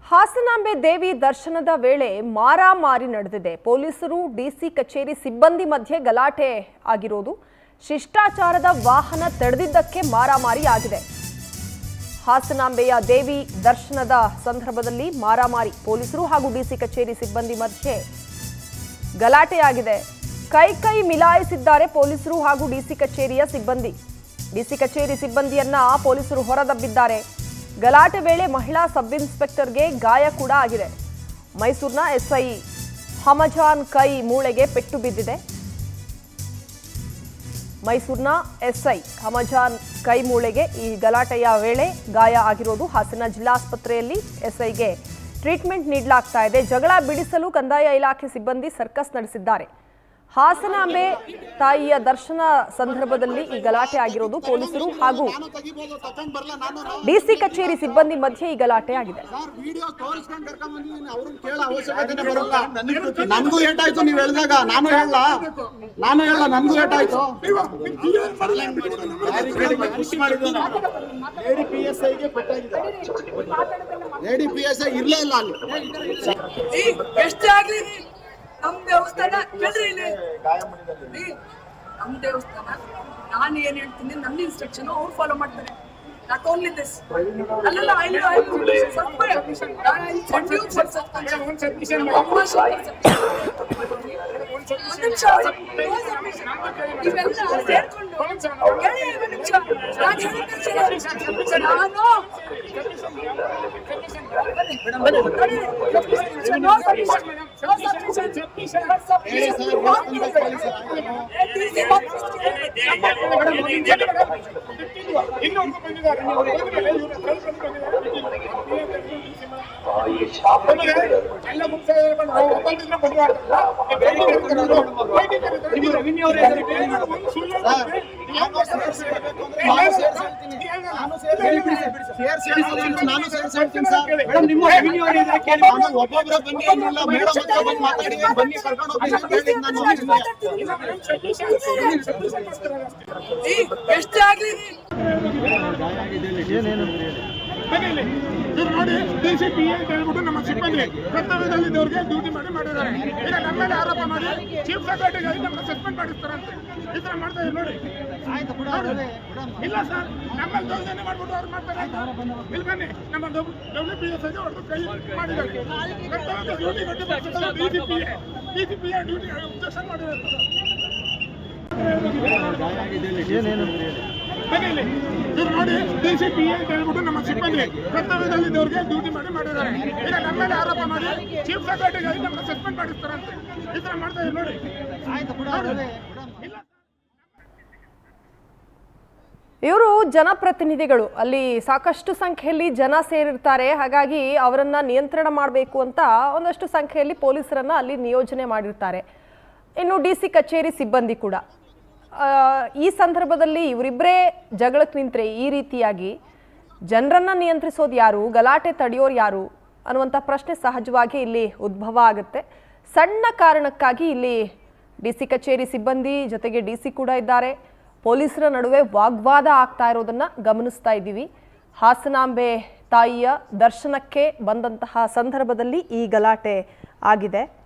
ಹಾಸನಾಂಬೆ ದೇವಿ ದರ್ಶನದ ವೇಳೆ ಮಾರಾಮಾರಿ ನಡೆದಿದೆ ಪೊಲೀಸರು ಡಿಸಿ ಕಚೇರಿ ಸಿಬ್ಬಂದಿ ಮಧ್ಯೆ ಗಲಾಟೆ ಆಗಿರೋದು ಶಿಷ್ಟಾಚಾರದ ವಾಹನ ತಡೆದಿದ್ದಕ್ಕೆ ಮಾರಾಮಾರಿ ಆಗಿದೆ ಹಾಸನಾಂಬೆಯ ದೇವಿ ದರ್ಶನದ ಸಂದರ್ಭದಲ್ಲಿ ಮಾರಾಮಾರಿ ಪೊಲೀಸರು ಹಾಗೂ ಡಿಸಿ ಕಚೇರಿ ಸಿಬ್ಬಂದಿ ಮಧ್ಯೆ ಗಲಾಟೆಯಾಗಿದೆ ಕೈ ಕೈ ಮಿಲಾಯಿಸಿದ್ದಾರೆ ಪೊಲೀಸರು ಹಾಗೂ ಡಿಸಿ ಕಚೇರಿಯ ಸಿಬ್ಬಂದಿ ಡಿಸಿ ಕಚೇರಿ ಸಿಬ್ಬಂದಿಯನ್ನ ಪೊಲೀಸರು ಹೊರದಬ್ಬಿದ್ದಾರೆ ಗಲಾಟೆ ವೇಳೆ ಮಹಿಳಾ ಸಬ್ ಇನ್ಸ್ಪೆಕ್ಟರ್ಗೆ ಗಾಯ ಕೂಡ ಆಗಿದೆ ಮೈಸೂರಿನ ಎಸ್ಐ ಹಮಜಾನ್ ಕೈ ಮೂಳೆಗೆ ಪೆಟ್ಟು ಬಿದ್ದಿದೆ ಮೈಸೂರಿನ ಎಸ್ಐ ಹಮಜಾನ್ ಕೈ ಮೂಳೆಗೆ ಈ ಗಲಾಟೆಯ ವೇಳೆ ಗಾಯ ಆಗಿರೋದು ಹಾಸನ ಜಿಲ್ಲಾಸ್ಪತ್ರೆಯಲ್ಲಿ ಎಸ್ಐಗೆ ಟ್ರೀಟ್ಮೆಂಟ್ ನೀಡಲಾಗ್ತಾ ಇದೆ ಜಗಳ ಬಿಡಿಸಲು ಕಂದಾಯ ಇಲಾಖೆ ಸಿಬ್ಬಂದಿ ಸರ್ಕಸ್ ನಡೆಸಿದ್ದಾರೆ ಹಾಸನಾಂಬೆ ತಾಯಿಯ ದರ್ಶನ ಸಂದರ್ಭದಲ್ಲಿ ಈ ಗಲಾಟೆ ಆಗಿರೋದು ಪೊಲೀಸರು ಹಾಗೂ ನಾನು ತೆಗಿಬೋದು ತಕೊಂಡ್ ಬರಲ್ಲ ನಾನು ಡಿಸಿ ಕಚೇರಿ ಸಿಬ್ಬಂದಿ ಮಧ್ಯೆ ಈ ಗಲಾಟೆ ಆಗಿದೆ ಸರ್ ವಿಡಿಯೋ ತೋರಿಸ್ಕೊಂಡು ಕರ್ಕೊಂಡ್ ಬಂದಿದ್ದೀನಿ ಅವ್ರನ್ನ ಕೇಳ ಅವಶ್ಯಕತೆ ಬರಲ್ಲ ನನ್ಗೂ ಏಟಾಯ್ತು ನೀವ್ ಹೇಳ್ದಾಗ ನಾನು ಹೇಳ ನಾನು ಹೇಳ ನನ್ಗೂ ಏಟಾಯ್ತು ಲೇಡಿ ಪಿ ಎಸ್ ಐಗೆ ಪೆಟ್ಟಾಗಿದೆ ಲೇಡಿ ಪಿ ಎಸ್ ಐ ಇರ್ಲೇ ಇಲ್ಲ ಅಲ್ಲಿ ಈ ಎಷ್ಟೇ ಆಗ್ಲಿ ನಮ್ ದೇವಸ್ಥಾನ ಕೇಳ್ರಿ ಇಲ್ಲಿ ಈ ನಮ್ ದೇವಸ್ಥಾನ ನಾನು ಏನ್ ಹೇಳ್ತೀನಿ ನನ್ನ ಇನ್ಸ್ಟ್ರಕ್ಷನ್ ಅವ್ರು ಫಾಲೋ ಮಾಡ್ತಾರೆ ನಾಟ್ ಓನ್ಲಿ ದಿಸ್ ಅಲ್ಲಲ್ಲ ಐ ಸ್ವಲ್ಪ ಸೆಂಡ್ ಯು ಫಾರ್ ಸಬ್ಮಿಷನ್ ಒಂದ್ ನಿಮಿಷ ಇವೆಲ್ಲ ಸೇರ್ಕೊಂಡು ಕೇಳಿ ಒಂದ್ ನಿಮಿಷ ನಾನು ಹೇಳಿದ್ದು ನಾನು ಇನ್ನೊಂದು ಬಂದಿದ್ದಾರೆ ಎಲ್ಲ ಮುಗಿಸ ಒಬ್ಬಂದಿದ್ರೆ ಸರ್ ನಾನು ಸೇರ್ಸಿ ಹೇಳ್ಬೇಕು ಅಂದ್ರೆ ನಾನು ಸೇರ್ಸಿ ಹೇಳ್ತೀನಿ ನಾನು ಸೇರ್ಸಿ ಹೇಳ್ತೀನಿ ನಾನು ಸೇರ್ಸಿ ಹೇಳ್ತೀನಿ ಸರ್ ಮೇಡಮ್ ನಿಮ್ಮ ರೆವಿನ್ಯೂ ಇದೆ ಕೇಳಿ ನಾನು ಒಬ್ಬೊಬ್ಬರ ಬನ್ನಿ ಅನ್ನಿಲ್ಲ ಮೇಡಮ್ ಹತ್ರ ಬಂದು ಮಾತಾಡಿ ಬನ್ನಿ ಕರ್ಕೊಂಡು ಹೋಗಿ ಅಂತ ಹೇಳಿದ್ ನಾನು ಈ ಎಷ್ಟೇ ಆಗ್ಲಿ ಮನೆಯಲ್ಲಿ ಇವ್ರು ನೋಡಿ ಡಿ ಸಿ ಪಿ ಅಂತ ಹೇಳ್ಬಿಟ್ಟು ನಮ್ಮ ಸಿಬ್ಬಂದಿ ಕರ್ತವ್ಯದಲ್ಲಿದ್ದವ್ರಿಗೆ ಡ್ಯೂಟಿ ಮಾಡಿ ಮಾಡಿದ್ದಾರೆ ಈಗ ನಮ್ಮ ಮೇಲೆ ಆರೋಪ ಮಾಡಿ ಚೀಫ್ ಸೆಕ್ರೆಟರಿ ನಮ್ಮನ್ನ ಸಸ್ಪೆಂಡ್ ಮಾಡಿಸ್ತಾರಂತೆ ಈ ತರ ಮಾಡ್ತಾ ಇದ್ದಾರೆ ನೋಡಿ ನೋಡಿ. ಇಲ್ಲ ಸರ್ ನಮ್ಮಲ್ಲಿ ದೌರ್ಜನ್ಯ ಮಾಡ್ಬಿಟ್ಟು ಅವ್ರು ಮಾಡ್ತಾರೆ ಅಂತ. ಇಲ್ಲಿ ಬನ್ನಿ ನಮ್ಮ ಡಬ್ಲ್ಯೂ ಪಿ ಎಸ್ ಐಗೆ ಹೊಡೆದು ಕೈ ಮಾಡಿದ್ದಾರೆ ಕರ್ತವ್ಯದ ಡ್ಯೂಟಿ ಕೊಟ್ಟು ಬರ್ತಿದ್ದಾರೆ D C P D C P duty objection ಮಾಡಿದ್ದಾರೆ ಮನೆಯಲ್ಲಿ ಇವ್ರು ನೋಡಿ ಡಿ ಸಿ ಪಿ ಅಂತ ಹೇಳ್ಬಿಟ್ಟು ನಮ್ಮ ಸಿಬ್ಬಂದಿ ಕರ್ತವ್ಯದಲ್ಲಿದ್ದವ್ರಿಗೆ ಡ್ಯೂಟಿ ಮಾಡಿ ಮಾಡಿದ್ದಾರೆ ಈಗ ನಮ್ಮ ಮೇಲೆ ಆರೋಪ ಮಾಡಿ ಚೀಫ್ ಸೆಕ್ರೆಟರಿ ನಮ್ಮನ್ನ ಸಸ್ಪೆಂಡ್ ಮಾಡಿಸ್ತಾರಂತೆ ಈ ತರ ಮಾಡ್ತಾ ಇದ್ದಾರೆ ನೋಡಿ ನೋಡಿ. ಇಲ್ಲ ಇವರು ಜನಪ್ರತಿನಿಧಿಗಳು ಅಲ್ಲಿ ಸಾಕಷ್ಟು ಸಂಖ್ಯೆಯಲ್ಲಿ ಜನ ಸೇರಿರ್ತಾರೆ ಹಾಗಾಗಿ ಅವರನ್ನ ನಿಯಂತ್ರಣ ಮಾಡಬೇಕು ಅಂತ ಒಂದಷ್ಟು ಸಂಖ್ಯೆಯಲ್ಲಿ ಪೊಲೀಸರನ್ನ ಅಲ್ಲಿ ನಿಯೋಜನೆ ಮಾಡಿರ್ತಾರೆ ಇನ್ನು ಡಿ ಸಿ ಕಚೇರಿ ಸಿಬ್ಬಂದಿ ಕೂಡ ಆ, ಈ ಸಂದರ್ಭದಲ್ಲಿ ಇವರಿಬ್ಬರೇ ಜಗಳಕ್ಕೆ ನಿಂತರೆ ಈ ರೀತಿಯಾಗಿ ಜನರನ್ನ ನಿಯಂತ್ರಿಸೋದು ಯಾರು ಗಲಾಟೆ ತಡೆಯೋರು ಯಾರು ಅನ್ನುವಂಥ ಪ್ರಶ್ನೆ ಸಹಜವಾಗಿ ಇಲ್ಲಿ ಉದ್ಭವ ಆಗುತ್ತೆ ಸಣ್ಣ ಕಾರಣಕ್ಕಾಗಿ ಇಲ್ಲಿ ಡಿ ಸಿ ಕಚೇರಿ ಸಿಬ್ಬಂದಿ ಜೊತೆಗೆ ಡಿ ಸಿ ಕೂಡ ಇದ್ದಾರೆ ಪೊಲೀಸರ ನಡುವೆ ವಾಗ್ವಾದ ಆಗ್ತಾ ಇರೋದನ್ನ ಗಮನಿಸ್ತಾ ಇದ್ದೀವಿ ಹಾಸನಾಂಬೆ ತಾಯಿಯ ದರ್ಶನಕ್ಕೆ ಬಂದಂತಹ ಸಂದರ್ಭದಲ್ಲಿ ಈ ಗಲಾಟೆ ಆಗಿದೆ